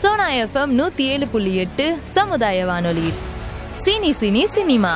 Sona FM நூத்தி ஏழு புள்ளி எட்டு சமுதாய வானொலி சினி சினி சினிமா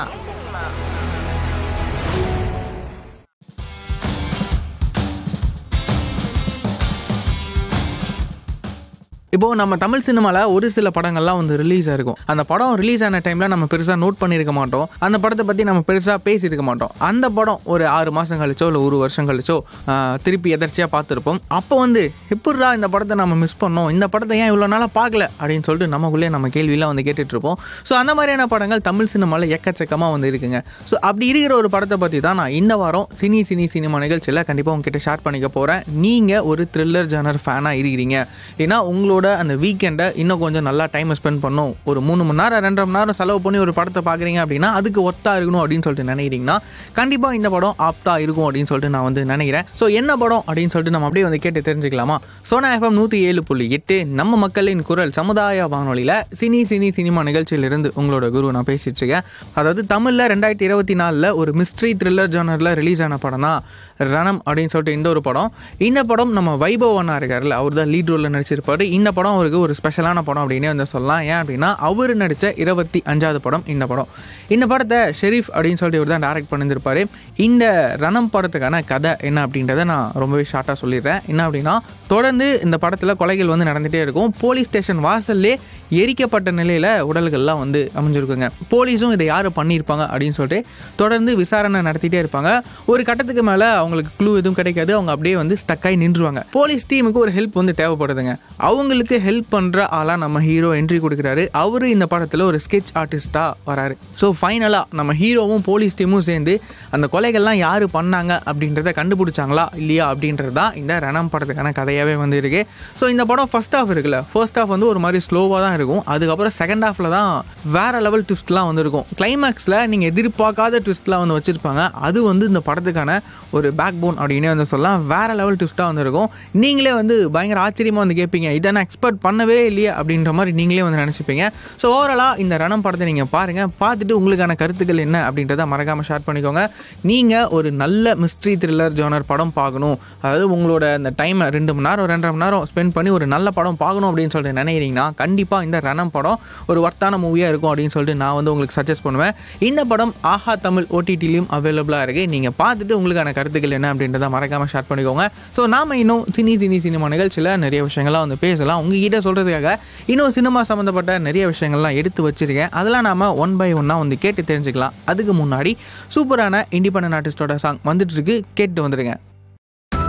இப்போ நம்ம தமிழ் சினிமாவில் ஒரு சில படங்கள்லாம் வந்து ரிலீஸ் ஆயிருக்கும் அந்த படம் ரிலீஸ் ஆன டைமில் நம்ம பெருசாக நோட் பண்ணியிருக்க மாட்டோம் அந்த படத்தை பற்றி நம்ம பெருசாக பேசியிருக்க மாட்டோம் அந்த படம் ஒரு ஆறு மாதம் கழிச்சோ இல்லை ஒரு வருஷம் கழிச்சோ ஆஹ், திருப்பி எதர்ச்சியாக பார்த்துருப்போம் அப்போ வந்து எப்படிடா இந்த படத்தை நம்ம மிஸ் பண்ணோம் இந்த படத்தை ஏன் இவ்வளோ நாளாக பார்க்கல அப்படின்னு சொல்லிட்டு நமக்குள்ளே நம்ம கேள்வியெல்லாம் வந்து கேட்டுட்டு இருப்போம் ஸோ அந்த மாதிரியான படங்கள் தமிழ் சினிமாவில் எக்கச்சக்கமாக வந்து இருக்குங்க ஸோ அப்படி இருக்கிற ஒரு படத்தை பற்றி தான் நான் இந்த வாரம் சினி சினி சினிமா நிகழ்ச்சியில் கண்டிப்பாக உங்ககிட்ட ஷேர் பண்ணிக்க போகிறேன் நீங்கள் ஒரு த்ரில்லர் ஜானர் ஃபேனாக இருக்கிறீங்க ஏன்னா உங்களோட அந்த வீக்கெண்டை இன்னும் கொஞ்சம் நல்லா டைம் ஸ்பெண்ட் பண்ணும் ஒரு மூணு மணி நேரம் ரெண்டரை மணி நேரம் செலவு பண்ணி ஒரு படத்தை பார்க்குறீங்க அப்படின்னா அதுக்கு ஒர்த்தாக இருக்கணும் அப்படின்னு சொல்லிட்டு நினைக்கிறீங்கன்னா கண்டிப்பாக இந்த படம் ஆப்டாக இருக்கும் அப்படின்னு சொல்லிட்டு நான் வந்து நினைக்கிறேன் ஸோ என்ன படம் அப்படின்னு சொல்லிட்டு நம்ம அப்படியே வந்து கேட்டு தெரிஞ்சுக்கலாமா சோனா எஃப்எம் நூற்றி ஏழு புள்ளி எட்டு நம்ம மக்களின் குரல் சமுதாய வானொலியில் சினி சினி சினிமா நிகழ்ச்சியிலிருந்து உங்களோட குரு நான் பேசிட்டு இருக்கேன் அதாவது தமிழில் ரெண்டாயிரத்தி இருபத்தி நாலில் ஒரு மிஸ்ட்ரி த்ரில்லர் ஜானரில் ரிலீஸ் ஆன படம் தான் ரணம் அப்படின்னு சொல்லிட்டு இந்த ஒரு படம் இந்த படம் நம்ம வைபவ் அண்ணா இருக்கார்ல அவர் தான் லீட் ரோலில் நடிச்சிருப்பாரு இந்த படம் அவருக்கு ஒரு ஸ்பெஷலான படம் அப்படின்னே வந்து சொல்லலாம் ஏன் அப்படின்னா அவர் நடித்த இருபத்தி அஞ்சாவது படம் இந்த படம் இந்த படத்தை ஷெரீஃப் அப்படின்னு சொல்லிட்டு இவர் தான் டேரக்ட் பண்ணியிருப்பாரு இந்த ரணம் படத்துக்கான கதை என்ன அப்படின்றத நான் ரொம்பவே ஷார்ட்டாக சொல்லிடுறேன் என்ன அப்படின்னா தொடர்ந்து இந்த படத்தில் கொலைகள் வந்து நடந்துகிட்டே இருக்கும் போலீஸ் ஸ்டேஷன் வாசல்லே எரிக்கப்பட்ட நிலையில் உடல்கள்லாம் வந்து அமைஞ்சிருக்குங்க போலீஸும் இதை யார் பண்ணியிருப்பாங்க அப்படின்னு சொல்லிட்டு தொடர்ந்து விசாரணை நடத்திட்டே இருப்பாங்க ஒரு கட்டத்துக்கு மேலே அவங்களுக்கு க்ளூ எதுவும் கிடைக்காது அவங்க அப்படியே வந்து ஸ்டக்காகி நின்றுவாங்க போலீஸ் டீமுக்கு ஒரு ஹெல்ப் வந்து தேவைப்படுதுங்க அவங்களுக்கு ஹெல்ப் பண்ணுற ஆளாக நம்ம ஹீரோ என்ட்ரி கொடுக்குறாரு அவரு இந்த படத்தில் ஒரு ஸ்கெட்ச் ஆர்டிஸ்ட்டாக வராரு ஸோ ஃபைனலாக நம்ம ஹீரோவும் போலீஸ் டீமும் சேர்ந்து அந்த கொலைகள்லாம் யார் பண்ணாங்க அப்படின்றத கண்டுபிடிச்சாங்களா இல்லையா அப்படின்றது தான் இந்த ரணம் படத்துக்கான கதையாகவே வந்து இருக்கு ஸோ இந்த படம் ஃபர்ஸ்ட் ஹாஃப் இருக்குல்ல ஃபர்ஸ்ட் ஹாஃப் வந்து ஒரு மாதிரி ஸ்லோவாக தான் இருக்கும் அதுக்கப்புறம் செகண்ட் ஹாஃபில் தான் வேற லெவல் ட்விஸ்ட்லாம் வந்திருக்கும் கிளைமேக்ஸில் நீங்கள் எதிர்பார்க்காத ட்விஸ்ட்லாம் வந்து வச்சுருப்பாங்க அது வந்து இந்த படத்துக்கான ஒரு பேக் போன் அப்படின்னே வந்து சொல்லலாம் வேற லெவல் ட்விஸ்ட்டாக வந்திருக்கும் நீங்களே வந்து பயங்கர ஆச்சரியமாக வந்து கேட்பீங்க இதை நான் எக்ஸ்பெக்ட் பண்ணவே இல்லையே அப்படின்ற மாதிரி நீங்களே வந்து நினச்சிப்பீங்க ஸோ ஓவராலாக இந்த ரணம் படத்தை நீங்கள் பாருங்கள் பார்த்துட்டு உங்களுக்கான கருத்துக்கள் என்ன அப்படின்றத மறக்காமல் ஷேர் பண்ணிக்கோங்க நீங்கள் ஒரு நல்ல மிஸ்ட்ரி த்ரில்லர் ஜோனர் படம் பார்க்கணும் அதாவது உங்களோட அந்த டைமை ரெண்டு மணி நேரம் ரெண்டரை மணி நேரம் ஸ்பெண்ட் பண்ணி ஒரு நல்ல படம் பார்க்கணும் அப்படின்னு சொல்லிட்டு நினைக்கிறீங்கன்னா கண்டிப்பாக இந்த ரணம் படம் ஒரு ஒர்த்தான மூவியாக இருக்கும் அப்படின்னு சொல்லிட்டு நான் வந்து உங்களுக்கு சஜஸ்ட் பண்ணுவேன் இந்த படம் ஆஹா தமிழ் ஓடிடிலையும் அவைலபிளாக இருக்குது நீங்கள் பார்த்துட்டு உங்களுக்கான கருத்துக்கள் என்ன அப்படின்றத மறக்காமல் ஷேர் பண்ணிக்கோங்க ஸோ நாம இன்னும் சினி சினி சினிமா நிகழ்ச்சியில் நிறைய விஷயங்கள்லாம் வந்து பேசலாம் உங்ககிட்ட சொல்கிறதுக்காக இன்னும் சினிமா சம்மந்தப்பட்ட நிறைய விஷயங்கள்லாம் எடுத்து வச்சிருக்கேன் அதெல்லாம் நாம ஒன் பை ஒன்னாக வந்து கேட்டு தெரிஞ்சுக்கலாம் அதுக்கு முன்னாடி சூப்பரான இண்டிபெண்டன்ட் ஆர்டிஸ்டோட சாங் வந்துட்டு இருக்கு கேட்டு வந்துருங்க